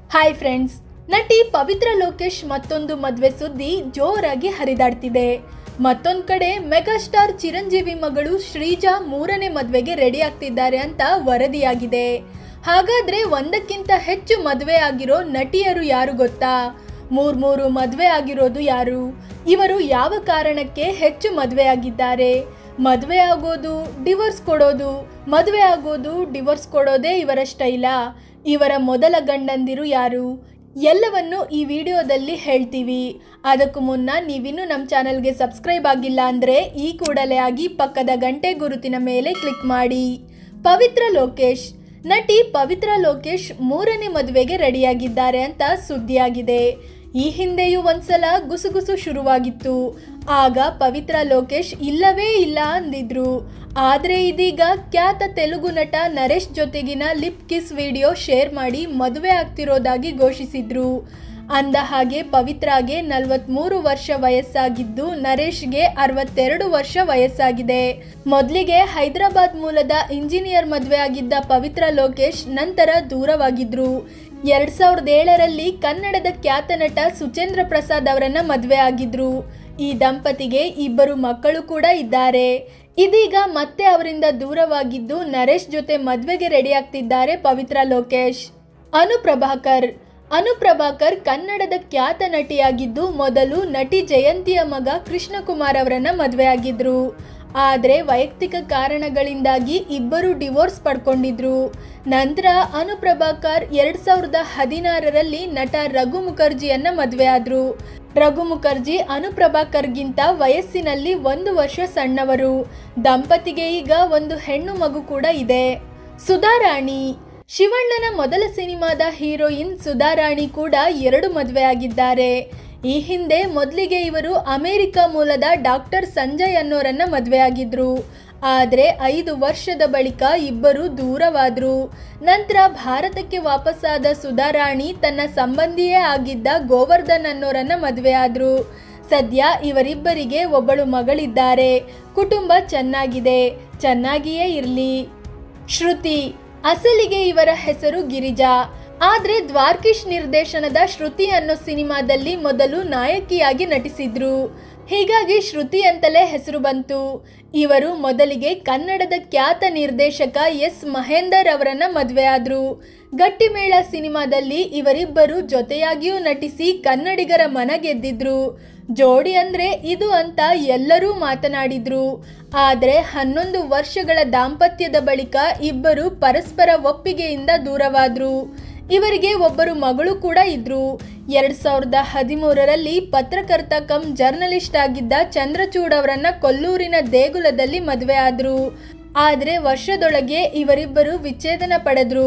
hi friends ನಟಿ ಪವಿತ್ರ ಲೋಕೇಶ್ ಮತ್ತೊಂದು ಮದುವೆ ಸುದ್ದಿ ಜೋರಾಗಿ ಹರಿದಾಡ್ತಿದೆ ಮತ್ತೊಂದ್ ಕಡೆ ಮೆಗಾಸ್ಟಾರ್ ಚಿರಂಜೀವಿ ಮಗಳು ಶ್ರೀಜಾ ಮೂರನೇ ಮದುವೆಗೆ ರೆಡಿ ಆಗ್ತಿದ್ದಾರೆ ಅಂತ ವರದಿಯಾಗಿದೆ ಹಾಗಾದ್ರೆ ಒಂದಕ್ಕಿಂತ ಹೆಚ್ಚು ಮದುವೆ ಆಗಿರೋ ನಟಿಯರು ಯಾರು ಗೊತ್ತಾ ಮೂರ್ ಮೂರು ಮದುವೆ ಆಗಿರೋದು ಯಾರು ಇವರು ಯಾವ ಕಾರಣಕ್ಕೆ ಹೆಚ್ಚು ಮದುವೆ ಆಗಿದ್ದಾರೆ ಮದುವೆ ಆಗೋದು ಡಿವೋರ್ಸ್ ಕೊಡೋದು ಮದುವೆ ಆಗೋದು ಡಿವೋರ್ಸ್ ಕೊಡೋದೇ ಇವರ ಸ್ಟೈಲಾ ಇವರ ಮೊದಲ ಗಂಡಂದಿರು ಯಾರು ಎಲ್ಲವನ್ನು ಈ ವಿಡಿಯೋದಲ್ಲಿ ಹೇಳ್ತೀವಿ ಅದಕ್ಕೂ ಮುನ್ನ ನೀವಿನ್ನೂ ನಮ್ಮ ಚಾನಲ್ಗೆ ಸಬ್ಸ್ಕ್ರೈಬ್ ಆಗಿಲ್ಲ ಅಂದರೆ ಈ ಕೂಡಲೇ ಆಗಿ ಪಕ್ಕದ ಗಂಟೆ ಗುರುತಿನ ಮೇಲೆ ಕ್ಲಿಕ್ ಮಾಡಿ ಪವಿತ್ರ ಲೋಕೇಶ್ ನಟಿ ಪವಿತ್ರ ಲೋಕೇಶ್ ಮೂರನೇ ಮದುವೆಗೆ ರೆಡಿಯಾಗಿದ್ದಾರೆ ಅಂತ ಸುದ್ದಿಯಾಗಿದೆ ಈ ಹಿಂದೆಯೂ ಒಂದ್ಸಲ ಗುಸುಗುಸು ಶುರುವಾಗಿತ್ತು ಆಗ ಪವಿತ್ರ ಲೋಕೇಶ್ ಇಲ್ಲವೇ ಇಲ್ಲ ಅಂದಿದ್ರು ಆದ್ರೆ ಇದೀಗ ಖ್ಯಾತ ತೆಲುಗು ನಟ ನರೇಶ್ ಜೊತೆಗಿನ ಲಿಪ್ ಕಿಸ್ ವಿಡಿಯೋ ಶೇರ್ ಮಾಡಿ ಮದುವೆ ಆಗ್ತಿರೋದಾಗಿ ಘೋಷಿಸಿದ್ರು ಅಂದ ಹಾಗೆ ಪವಿತ್ರಾಗೆ ನಲವತ್ಮೂರು ವರ್ಷ ವಯಸ್ಸಾಗಿದ್ದು ನರೇಶ್ಗೆ ಅರವತ್ತೆರಡು ವರ್ಷ ವಯಸ್ಸಾಗಿದೆ ಮೊದಲಿಗೆ ಹೈದರಾಬಾದ್ ಮೂಲದ ಇಂಜಿನಿಯರ್ ಮದುವೆ ಆಗಿದ್ದ ಪವಿತ್ರ ಲೋಕೇಶ್ ನಂತರ ದೂರವಾಗಿದ್ರು ಎರಡ್ ಸಾವಿರದ ಏಳರಲ್ಲಿ ಕನ್ನಡದ ಖ್ಯಾತ ನಟ ಸುಚೇಂದ್ರ ಪ್ರಸಾದ್ ಅವರನ್ನ ಮದುವೆ ಆಗಿದ್ರು ಈ ದಂಪತಿಗೆ ಇಬ್ಬರು ಮಕ್ಕಳು ಕೂಡ ಇದ್ದಾರೆ ಇದೀಗ ಮತ್ತೆ ಅವರಿಂದ ದೂರವಾಗಿದ್ದು ನರೇಶ್ ಜೊತೆ ಮದುವೆಗೆ ರೆಡಿ ಆಗ್ತಿದ್ದಾರೆ ಪವಿತ್ರ ಲೋಕೇಶ್ ಅನು ಪ್ರಭಾಕರ್ ಅನು ಪ್ರಭಾಕರ್ ಕನ್ನಡದ ಖ್ಯಾತ ನಟಿಯಾಗಿದ್ದು ಮೊದಲು ನಟಿ ಜಯಂತಿಯ ಮಗ ಕೃಷ್ಣಕುಮಾರ್ ಅವರನ್ನ ಮದುವೆ ಆಗಿದ್ರು ಆದರೆ ವೈಯಕ್ತಿಕ ಕಾರಣಗಳಿಂದಾಗಿ ಇಬ್ಬರು ಡಿವೋರ್ಸ್ ಪಡ್ಕೊಂಡಿದ್ರು ನಂತರ ಅನು ಪ್ರಭಾಕರ್ ಎರಡ್ ಸಾವಿರದ ಹದಿನಾರರಲ್ಲಿ ನಟ ರಘು ಮುಖರ್ಜಿಯನ್ನ ಮದುವೆ ಆದ್ರು ರಘು ಮುಖರ್ಜಿ ಅನು ಪ್ರಭಾಕರ್ಗಿಂತ ವಯಸ್ಸಿನಲ್ಲಿ ಒಂದು ವರ್ಷ ಸಣ್ಣವರು ದಂಪತಿಗೆ ಈಗ ಒಂದು ಹೆಣ್ಣು ಮಗು ಕೂಡ ಇದೆ ಸುಧಾರಾಣಿ ಶಿವಣ್ಣನ ಮೊದಲ ಸಿನಿಮಾದ ಹೀರೋಯಿನ್ ಸುಧಾರಾಣಿ ಕೂಡ ಎರಡು ಮದುವೆ ಆಗಿದ್ದಾರೆ ಈ ಹಿಂದೆ ಮೊದಲಿಗೆ ಇವರು ಅಮೆರಿಕ ಮೂಲದ ಡಾಕ್ಟರ್ ಸಂಜಯ್ ಅನ್ನೋರನ್ನ ಮದುವೆ ಆಗಿದ್ರು ಆದರೆ ಐದು ವರ್ಷದ ಬಳಿಕ ಇಬ್ಬರು ದೂರವಾದ್ರು ನಂತರ ಭಾರತಕ್ಕೆ ವಾಪಸ್ಸಾದ ಸುಧಾರಾಣಿ ತನ್ನ ಸಂಬಂಧಿಯೇ ಆಗಿದ್ದ ಗೋವರ್ಧನ್ ಅನ್ನೋರನ್ನ ಮದುವೆ ಆದ್ರು ಸದ್ಯ ಇವರಿಬ್ಬರಿಗೆ ಒಬ್ಬಳು ಮಗಳಿದ್ದಾರೆ ಕುಟುಂಬ ಚೆನ್ನಾಗಿದೆ ಚೆನ್ನಾಗಿಯೇ ಇರಲಿ ಶ್ರುತಿ ಅಸಲಿಗೆ ಇವರ ಹೆಸರು ಗಿರಿಜಾ ಆದ್ರೆ ದ್ವಾರ್ಕಿಶ್ ನಿರ್ದೇಶನದ ಶ್ರುತಿ ಅನ್ನೋ ಸಿನಿಮಾದಲ್ಲಿ ಮೊದಲು ನಾಯಕಿಯಾಗಿ ನಟಿಸಿದ್ರು ಹೀಗಾಗಿ ಶ್ರುತಿ ಅಂತಲೇ ಹೆಸರು ಬಂತು ಇವರು ಮೊದಲಿಗೆ ಕನ್ನಡದ ಖ್ಯಾತ ನಿರ್ದೇಶಕ ಎಸ್ ಮಹೇಂದರ್ ಅವರನ್ನ ಮದುವೆ ಆದ್ರು ಗಟ್ಟಿಮೇಳ ಸಿನಿಮಾದಲ್ಲಿ ಇವರಿಬ್ಬರು ಜೊತೆಯಾಗಿಯೂ ನಟಿಸಿ ಕನ್ನಡಿಗರ ಮನ ಗೆದ್ದಿದ್ರು ಜೋಡಿ ಅಂದ್ರೆ ಇದು ಅಂತ ಎಲ್ಲರೂ ಮಾತನಾಡಿದ್ರು ಆದರೆ ಹನ್ನೊಂದು ವರ್ಷಗಳ ದಾಂಪತ್ಯದ ಬಳಿಕ ಇಬ್ಬರು ಪರಸ್ಪರ ಒಪ್ಪಿಗೆಯಿಂದ ದೂರವಾದ್ರು ಇವರಿಗೆ ಒಬ್ಬರು ಮಗಳು ಕೂಡ ಇದ್ರು ಎರಡ್ ಸಾವಿರದ ಹದಿಮೂರರಲ್ಲಿ ಪತ್ರಕರ್ತ ಕಮ್ ಜರ್ನಲಿಸ್ಟ್ ಆಗಿದ್ದ ಚಂದ್ರಚೂಡ್ ಅವರನ್ನ ಕೊಲ್ಲೂರಿನ ದೇಗುಲದಲ್ಲಿ ಮದುವೆ ಆದ್ರು ಆದ್ರೆ ವರ್ಷದೊಳಗೆ ಇವರಿಬ್ಬರು ವಿಚ್ಛೇದನ ಪಡೆದ್ರು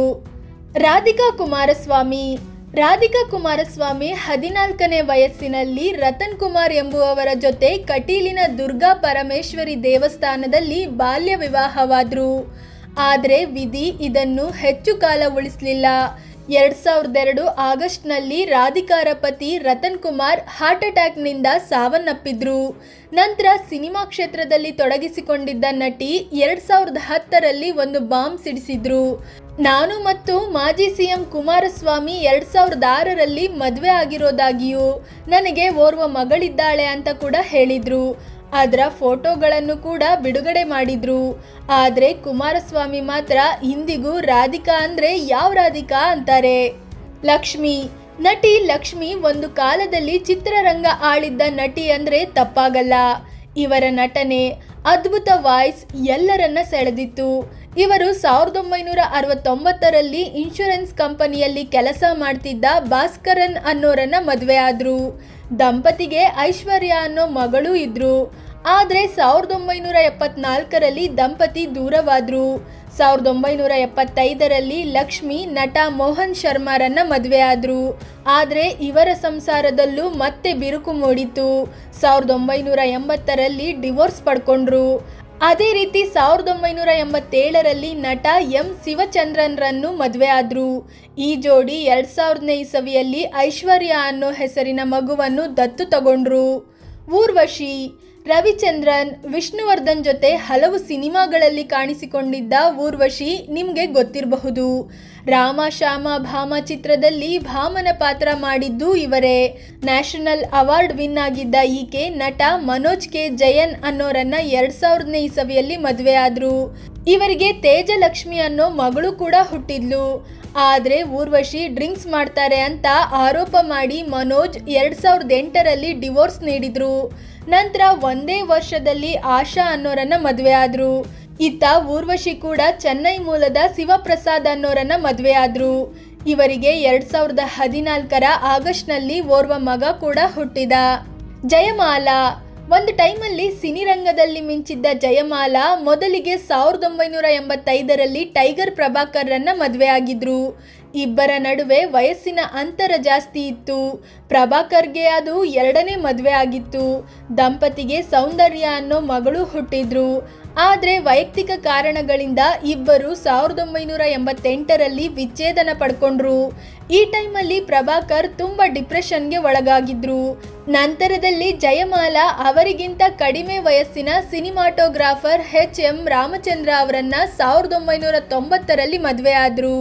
ರಾಧಿಕಾ ಕುಮಾರಸ್ವಾಮಿ ರಾಧಿಕಾ ಕುಮಾರಸ್ವಾಮಿ ಹದಿನಾಲ್ಕನೇ ವಯಸ್ಸಿನಲ್ಲಿ ರತನ್ ಕುಮಾರ್ ಎಂಬುವವರ ಜೊತೆ ಕಟೀಲಿನ ದುರ್ಗಾ ಪರಮೇಶ್ವರಿ ದೇವಸ್ಥಾನದಲ್ಲಿ ಬಾಲ್ಯ ವಿವಾಹವಾದ್ರು ಆದರೆ ವಿಧಿ ಇದನ್ನು ಹೆಚ್ಚು ಕಾಲ ಉಳಿಸಲಿಲ್ಲ ಎರಡ್ ಸಾವಿರದ ಎರಡು ಆಗಸ್ಟ್ನಲ್ಲಿ ರಾಧಿಕಾರ ಪತಿ ರತನ್ ಕುಮಾರ್ ಹಾರ್ಟ್ ಅಟ್ಯಾಕ್ನಿಂದ ಸಾವನ್ನಪ್ಪಿದ್ರು ನಂತರ ಸಿನಿಮಾ ಕ್ಷೇತ್ರದಲ್ಲಿ ತೊಡಗಿಸಿಕೊಂಡಿದ್ದ ನಟಿ ಎರಡ್ ಸಾವಿರದ ಹತ್ತರಲ್ಲಿ ಒಂದು ಬಾಂಬ್ ಸಿಡಿಸಿದ್ರು ನಾನು ಮತ್ತು ಮಾಜಿ ಸಿಎಂ ಕುಮಾರಸ್ವಾಮಿ ಎರಡ್ ಸಾವಿರದ ಆರರಲ್ಲಿ ಮದುವೆ ಆಗಿರೋದಾಗಿಯೂ ನನಗೆ ಓರ್ವ ಮಗಳಿದ್ದಾಳೆ ಅಂತ ಕೂಡ ಹೇಳಿದ್ರು ಅದರ ಫೋಟೋಗಳನ್ನು ಕೂಡ ಬಿಡುಗಡೆ ಮಾಡಿದ್ರು ಆದರೆ ಕುಮಾರಸ್ವಾಮಿ ಮಾತ್ರ ಇಂದಿಗೂ ರಾಧಿಕಾ ಅಂದ್ರೆ ಯಾವ ರಾಧಿಕಾ ಅಂತಾರೆ ಲಕ್ಷ್ಮಿ ನಟಿ ಲಕ್ಷ್ಮಿ ಒಂದು ಕಾಲದಲ್ಲಿ ಚಿತ್ರರಂಗ ಆಳಿದ್ದ ನಟಿ ಅಂದ್ರೆ ತಪ್ಪಾಗಲ್ಲ ಇವರ ನಟನೆ ಅದ್ಭುತ ವಾಯ್ಸ್ ಎಲ್ಲರನ್ನ ಸೆಳೆದಿತ್ತು ಇವರು ಸಾವಿರದ ಒಂಬೈನೂರ ಅರವತ್ತೊಂಬತ್ತರಲ್ಲಿ ಇನ್ಶೂರೆನ್ಸ್ ಕಂಪನಿಯಲ್ಲಿ ಕೆಲಸ ಮಾಡ್ತಿದ್ದ ಭಾಸ್ಕರನ್ ಅನ್ನೋರನ್ನ ಮದುವೆ ಆದ್ರು ದಂಪತಿಗೆ ಐಶ್ವರ್ಯ ಅನ್ನೋ ಮಗಳೂ ಇದ್ರು ಆದರೆ ಸಾವಿರದ ಒಂಬೈನೂರ ಎಪ್ಪತ್ನಾಲ್ಕರಲ್ಲಿ ದಂಪತಿ ದೂರವಾದ್ರು ಸಾವಿರದ ಒಂಬೈನೂರ ಎಪ್ಪತ್ತೈದರಲ್ಲಿ ಲಕ್ಷ್ಮಿ ನಟ ಮೋಹನ್ ಶರ್ಮಾರನ್ನ ಮದುವೆ ಆದ್ರು ಆದರೆ ಇವರ ಸಂಸಾರದಲ್ಲೂ ಮತ್ತೆ ಬಿರುಕು ಮೂಡಿತು ಸಾವಿರದ ಒಂಬೈನೂರ ಎಂಬತ್ತರಲ್ಲಿ ಡಿವೋರ್ಸ್ ಪಡ್ಕೊಂಡ್ರು ಅದೇ ರೀತಿ ಸಾವಿರದ ಒಂಬೈನೂರ ಎಂಬತ್ತೇಳರಲ್ಲಿ ನಟ ಎಂ ಶಿವಚಂದ್ರನ್ರನ್ನು ಮದುವೆ ಆದ್ರು ಈ ಜೋಡಿ ಎರಡ್ ಸಾವಿರದನೇ ಇಸವಿಯಲ್ಲಿ ಐಶ್ವರ್ಯ ಅನ್ನೋ ಹೆಸರಿನ ಮಗುವನ್ನು ದತ್ತು ತಗೊಂಡ್ರು ಊರ್ವಶಿ ರವಿಚಂದ್ರನ್ ವಿಷ್ಣುವರ್ಧನ್ ಜೊತೆ ಹಲವು ಸಿನಿಮಾಗಳಲ್ಲಿ ಕಾಣಿಸಿಕೊಂಡಿದ್ದ ಊರ್ವಶಿ ನಿಮಗೆ ಗೊತ್ತಿರಬಹುದು ರಾಮ ಶ್ಯಾಮ ಭಾಮ ಚಿತ್ರದಲ್ಲಿ ಭಾಮನ ಪಾತ್ರ ಮಾಡಿದ್ದು ಇವರೇ ನ್ಯಾಷನಲ್ ಅವಾರ್ಡ್ ವಿನ್ ಆಗಿದ್ದ ಈಕೆ ನಟ ಮನೋಜ್ ಕೆ ಜಯನ್ ಅನ್ನೋರನ್ನ ಎರಡ್ ಸಾವಿರದನೇ ಇಸವಿಯಲ್ಲಿ ಮದುವೆ ಆದ್ರು ಇವರಿಗೆ ತೇಜಲಕ್ಷ್ಮಿ ಅನ್ನೋ ಮಗಳು ಕೂಡ ಹುಟ್ಟಿದ್ಲು ಆದರೆ ಊರ್ವಶಿ ಡ್ರಿಂಕ್ಸ್ ಮಾಡ್ತಾರೆ ಅಂತ ಆರೋಪ ಮಾಡಿ ಮನೋಜ್ ಎರಡ್ ಸಾವಿರದ ಎಂಟರಲ್ಲಿ ಡಿವೋರ್ಸ್ ನೀಡಿದ್ರು ನಂತರ ಒಂದೇ ವರ್ಷದಲ್ಲಿ ಆಶಾ ಅನ್ನೋರನ್ನ ಮದುವೆ ಆದ್ರು ಇತ್ತ ಊರ್ವಶಿ ಕೂಡ ಚೆನ್ನೈ ಮೂಲದ ಶಿವಪ್ರಸಾದ್ ಅನ್ನೋರನ್ನ ಮದುವೆ ಆದ್ರು ಇವರಿಗೆ ಎರಡ್ ಸಾವಿರದ ಹದಿನಾಲ್ಕರ ಆಗಸ್ಟ್ನಲ್ಲಿ ಓರ್ವ ಮಗ ಕೂಡ ಹುಟ್ಟಿದ ಜಯಮಾಲಾ ಒಂದು ಟೈಮಲ್ಲಿ ಸಿನಿರಂಗದಲ್ಲಿ ಮಿಂಚಿದ್ದ ಜಯಮಾಲಾ ಮೊದಲಿಗೆ ಸಾವಿರದ ಒಂಬೈನೂರ ಎಂಬತ್ತೈದರಲ್ಲಿ ಟೈಗರ್ ಪ್ರಭಾಕರ್ರನ್ನ ಮದುವೆ ಆಗಿದ್ರು ಇಬ್ಬರ ನಡುವೆ ವಯಸ್ಸಿನ ಅಂತರ ಜಾಸ್ತಿ ಇತ್ತು ಪ್ರಭಾಕರ್ಗೆ ಅದು ಎರಡನೇ ಮದುವೆ ಆಗಿತ್ತು ದಂಪತಿಗೆ ಸೌಂದರ್ಯ ಅನ್ನೋ ಮಗಳು ಹುಟ್ಟಿದ್ರು ಆದರೆ ವೈಯಕ್ತಿಕ ಕಾರಣಗಳಿಂದ ಇಬ್ಬರು ಸಾವಿರದ ಒಂಬೈನೂರ ಎಂಬತ್ತೆಂಟರಲ್ಲಿ ವಿಚ್ಛೇದನ ಪಡ್ಕೊಂಡ್ರು ಈ ಟೈಮಲ್ಲಿ ಪ್ರಭಾಕರ್ ತುಂಬ ಡಿಪ್ರೆಷನ್ಗೆ ಒಳಗಾಗಿದ್ರು ನಂತರದಲ್ಲಿ ಜಯಮಾಲಾ ಅವರಿಗಿಂತ ಕಡಿಮೆ ವಯಸ್ಸಿನ ಸಿನಿಮಾಟೋಗ್ರಾಫರ್ ಎಚ್ ಎಂ ರಾಮಚಂದ್ರ ಅವರನ್ನ ಸಾವಿರದ ಒಂಬೈನೂರ ತೊಂಬತ್ತರಲ್ಲಿ ಮದುವೆ ಆದ್ರು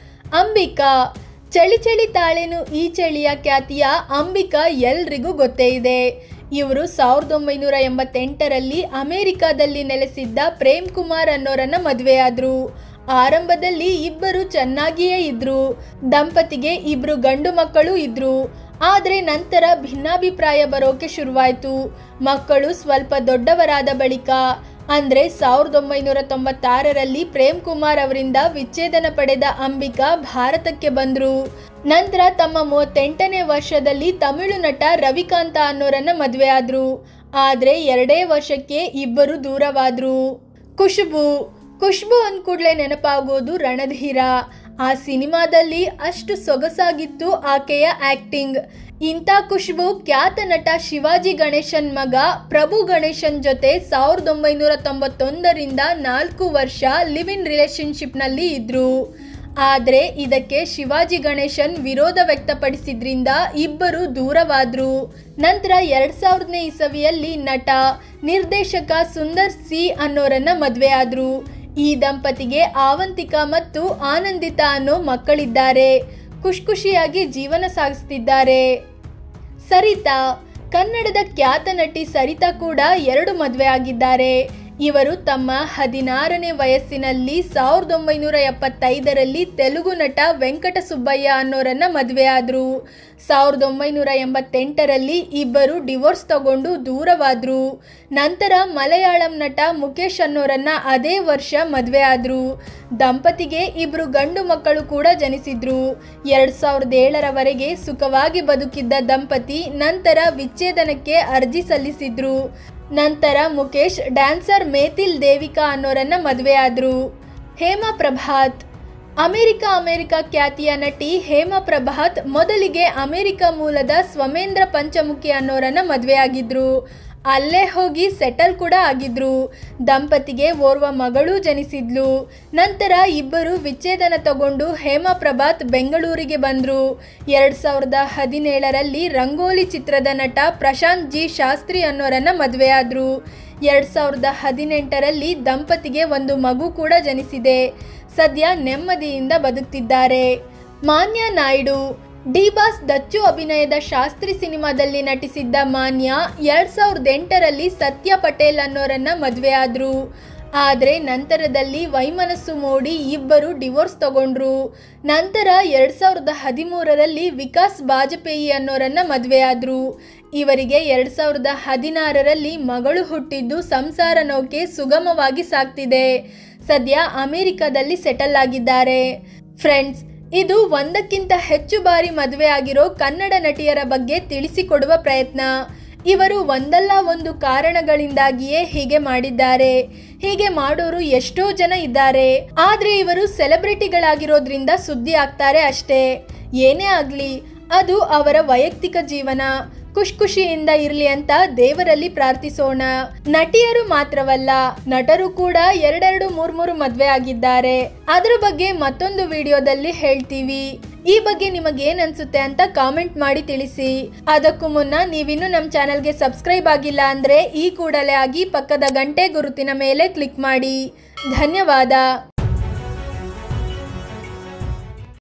ಅಂಬಿಕಾ ಚಳಿ ಚಳಿ ತಾಳೇನು ಈ ಚಳಿಯ ಖ್ಯಾತಿಯ ಅಂಬಿಕಾ ಎಲ್ರಿಗೂ ಗೊತ್ತೇ ಇದೆ ಇವರು ಸಾವಿರದ ಒಂಬೈನೂರ ಎಂಬತ್ತೆಂಟರಲ್ಲಿ ಅಮೆರಿಕಾದಲ್ಲಿ ನೆಲೆಸಿದ್ದ ಪ್ರೇಮ್ ಕುಮಾರ್ ಅನ್ನೋರನ್ನ ಮದುವೆಯಾದ್ರು ಆರಂಭದಲ್ಲಿ ಇಬ್ಬರು ಚೆನ್ನಾಗಿಯೇ ಇದ್ರು ದಂಪತಿಗೆ ಇಬ್ರು ಗಂಡು ಮಕ್ಕಳು ಇದ್ರು ಆದರೆ ನಂತರ ಭಿನ್ನಾಭಿಪ್ರಾಯ ಬರೋಕೆ ಶುರುವಾಯಿತು ಮಕ್ಕಳು ಸ್ವಲ್ಪ ದೊಡ್ಡವರಾದ ಬಳಿಕ ಅಂದ್ರೆ ಸಾವಿರದ ಒಂಬೈನೂರ ತೊಂಬತ್ತಾರರಲ್ಲಿ ಪ್ರೇಮ್ ಕುಮಾರ್ ಅವರಿಂದ ವಿಚ್ಛೇದನ ಪಡೆದ ಅಂಬಿಕಾ ಭಾರತಕ್ಕೆ ಬಂದ್ರು ನಂತರ ತಮ್ಮ ಮೂವತ್ತೆಂಟನೇ ವರ್ಷದಲ್ಲಿ ತಮಿಳು ನಟ ರವಿಕಾಂತ ಅನ್ನೋರನ್ನ ಮದುವೆ ಆದ್ರು ಆದ್ರೆ ಎರಡೇ ವರ್ಷಕ್ಕೆ ಇಬ್ಬರು ದೂರವಾದ್ರು ಖುಷ್ಬು ಖುಷ್ಬು ಅಂದ ಕೂಡಲೇ ನೆನಪಾಗೋದು ರಣಧೀರ ಆ ಸಿನಿಮಾದಲ್ಲಿ ಅಷ್ಟು ಸೊಗಸಾಗಿತ್ತು ಆಕೆಯ ಆಕ್ಟಿಂಗ್ ಇಂಥ ಖುಷ್ಬು ಖ್ಯಾತ ನಟ ಶಿವಾಜಿ ಗಣೇಶನ್ ಮಗ ಪ್ರಭು ಗಣೇಶನ್ ಜೊತೆ ಸಾವಿರದ ಒಂಬೈನೂರ ತೊಂಬತ್ತೊಂದರಿಂದ ನಾಲ್ಕು ವರ್ಷ ಲಿವ್ ಇನ್ ರಿಲೇಶನ್ಶಿಪ್ನಲ್ಲಿ ಇದ್ರು ಆದರೆ ಇದಕ್ಕೆ ಶಿವಾಜಿ ಗಣೇಶನ್ ವಿರೋಧ ವ್ಯಕ್ತಪಡಿಸಿದ್ರಿಂದ ಇಬ್ಬರು ದೂರವಾದ್ರು ನಂತರ ಎರಡ್ ಸಾವಿರದನೇ ಇಸವಿಯಲ್ಲಿ ನಟ ನಿರ್ದೇಶಕ ಸುಂದರ್ ಸಿ ಅನ್ನೋರನ್ನ ಮದುವೆ ಆದ್ರು ಈ ದಂಪತಿಗೆ ಆವಂತಿಕಾ ಮತ್ತು ಆನಂದಿತಾ ಅನ್ನೋ ಮಕ್ಕಳಿದ್ದಾರೆ ಖುಷ್ ಖುಷಿಯಾಗಿ ಜೀವನ ಸಾಗಿಸ್ತಿದ್ದಾರೆ ಸರಿತಾ ಕನ್ನಡದ ಖ್ಯಾತ ನಟಿ ಸರಿತಾ ಕೂಡ ಎರಡು ಮದುವೆ ಆಗಿದ್ದಾರೆ ಇವರು ತಮ್ಮ ಹದಿನಾರನೇ ವಯಸ್ಸಿನಲ್ಲಿ ಸಾವಿರದ ಒಂಬೈನೂರ ಎಪ್ಪತ್ತೈದರಲ್ಲಿ ತೆಲುಗು ನಟ ವೆಂಕಟ ಸುಬ್ಬಯ್ಯ ಅನ್ನೋರನ್ನ ಮದುವೆ ಆದರು ಸಾವಿರದ ಒಂಬೈನೂರ ಎಂಬತ್ತೆಂಟರಲ್ಲಿ ಇಬ್ಬರು ಡಿವೋರ್ಸ್ ತಗೊಂಡು ದೂರವಾದರು ನಂತರ ಮಲಯಾಳಂ ನಟ ಮುಖೇಶ್ ಅನ್ನೋರನ್ನ ಅದೇ ವರ್ಷ ಮದುವೆ ಆದರು ದಂಪತಿಗೆ ಇಬ್ರು ಗಂಡು ಮಕ್ಕಳು ಕೂಡ ಜನಿಸಿದ್ರು ಎರಡ್ ಸಾವಿರದ ಏಳರವರೆಗೆ ಸುಖವಾಗಿ ಬದುಕಿದ್ದ ದಂಪತಿ ನಂತರ ವಿಚ್ಛೇದನಕ್ಕೆ ಅರ್ಜಿ ಸಲ್ಲಿಸಿದ್ರು ನಂತರ ಮುಖೇಶ್ ಡ್ಯಾನ್ಸರ್ ಮೇತಿಲ್ ದೇವಿಕಾ ಅನ್ನೋರನ್ನ ಮದುವೆ ಆದ್ರು ಹೇಮಾ ಪ್ರಭಾತ್ ಅಮೆರಿಕ ಅಮೆರಿಕ ಖ್ಯಾತಿಯ ನಟಿ ಹೇಮಾ ಪ್ರಭಾತ್ ಮೊದಲಿಗೆ ಅಮೆರಿಕ ಮೂಲದ ಸ್ವಮೇಂದ್ರ ಪಂಚಮುಖಿ ಅನ್ನೋರನ್ನ ಮದುವೆ ಆಗಿದ್ರು ಅಲ್ಲೇ ಹೋಗಿ ಸೆಟಲ್ ಕೂಡ ಆಗಿದ್ರು ದಂಪತಿಗೆ ಓರ್ವ ಮಗಳು ಜನಿಸಿದ್ಲು ನಂತರ ಇಬ್ಬರು ವಿಚ್ಛೇದನ ತಗೊಂಡು ಹೇಮಾ ಪ್ರಭಾತ್ ಬೆಂಗಳೂರಿಗೆ ಬಂದರು ಎರಡು ಸಾವಿರದ ಹದಿನೇಳರಲ್ಲಿ ರಂಗೋಲಿ ಚಿತ್ರದ ನಟ ಪ್ರಶಾಂತ್ ಜಿ ಶಾಸ್ತ್ರಿ ಅನ್ನೋರನ್ನ ಮದುವೆ ಆದರು ಎರಡು ಸಾವಿರದ ಹದಿನೆಂಟರಲ್ಲಿ ದಂಪತಿಗೆ ಒಂದು ಮಗು ಕೂಡ ಜನಿಸಿದೆ ಸದ್ಯ ನೆಮ್ಮದಿಯಿಂದ ಬದುಕ್ತಿದ್ದಾರೆ ಮಾನ್ಯ ನಾಯ್ಡು ಡಿ ಬಾಸ್ ದಚ್ಚು ಅಭಿನಯದ ಶಾಸ್ತ್ರಿ ಸಿನಿಮಾದಲ್ಲಿ ನಟಿಸಿದ್ದ ಮಾನ್ಯ ಎರಡ್ ಸಾವಿರದ ಎಂಟರಲ್ಲಿ ಸತ್ಯ ಪಟೇಲ್ ಅನ್ನೋರನ್ನ ಮದುವೆ ಆದ್ರು ಆದರೆ ನಂತರದಲ್ಲಿ ವೈಮನಸ್ಸು ಮೂಡಿ ಇಬ್ಬರು ಡಿವೋರ್ಸ್ ತಗೊಂಡ್ರು ನಂತರ ಎರಡ್ ಸಾವಿರದ ಹದಿಮೂರರಲ್ಲಿ ವಿಕಾಸ್ ಬಾಜಪೇಯಿ ಅನ್ನೋರನ್ನ ಮದುವೆ ಆದ್ರು ಇವರಿಗೆ ಎರಡ್ ಸಾವಿರದ ಹದಿನಾರರಲ್ಲಿ ಮಗಳು ಹುಟ್ಟಿದ್ದು ಸಂಸಾರ ನೌಕೆ ಸುಗಮವಾಗಿ ಸಾಗ್ತಿದೆ ಸದ್ಯ ಅಮೆರಿಕದಲ್ಲಿ ಸೆಟಲ್ ಆಗಿದ್ದಾರೆ ಫ್ರೆಂಡ್ಸ್ ಇದು ಒಂದಕ್ಕಿಂತ ಹೆಚ್ಚು ಬಾರಿ ಮದುವೆ ಆಗಿರೋ ಕನ್ನಡ ನಟಿಯರ ಬಗ್ಗೆ ತಿಳಿಸಿಕೊಡುವ ಪ್ರಯತ್ನ ಇವರು ಒಂದಲ್ಲ ಒಂದು ಕಾರಣಗಳಿಂದಾಗಿಯೇ ಹೀಗೆ ಮಾಡಿದ್ದಾರೆ ಹೀಗೆ ಮಾಡೋರು ಎಷ್ಟೋ ಜನ ಇದ್ದಾರೆ ಆದ್ರೆ ಇವರು ಸೆಲೆಬ್ರಿಟಿಗಳಾಗಿರೋದ್ರಿಂದ ಸುದ್ದಿ ಆಗ್ತಾರೆ ಅಷ್ಟೇ ಏನೇ ಆಗ್ಲಿ ಅದು ಅವರ ವೈಯಕ್ತಿಕ ಜೀವನ ಖುಷ್ ಖುಷಿಯಿಂದ ಇರಲಿ ಅಂತ ದೇವರಲ್ಲಿ ಪ್ರಾರ್ಥಿಸೋಣ ನಟಿಯರು ಮಾತ್ರವಲ್ಲ ನಟರು ಕೂಡ ಎರಡೆರಡು ಮೂರ್ ಮೂರು ಮದ್ವೆ ಆಗಿದ್ದಾರೆ ಅದ್ರ ಬಗ್ಗೆ ಮತ್ತೊಂದು ವಿಡಿಯೋದಲ್ಲಿ ಹೇಳ್ತೀವಿ ಈ ಬಗ್ಗೆ ನಿಮಗೇನ್ ಅನ್ಸುತ್ತೆ ಅಂತ ಕಾಮೆಂಟ್ ಮಾಡಿ ತಿಳಿಸಿ ಅದಕ್ಕೂ ಮುನ್ನ ನೀವಿನ್ನೂ ನಮ್ಮ ಚಾನಲ್ಗೆ ಸಬ್ಸ್ಕ್ರೈಬ್ ಆಗಿಲ್ಲ ಅಂದ್ರೆ ಈ ಕೂಡಲೇ ಆಗಿ ಪಕ್ಕದ ಗಂಟೆ ಗುರುತಿನ ಮೇಲೆ ಕ್ಲಿಕ್ ಮಾಡಿ ಧನ್ಯವಾದ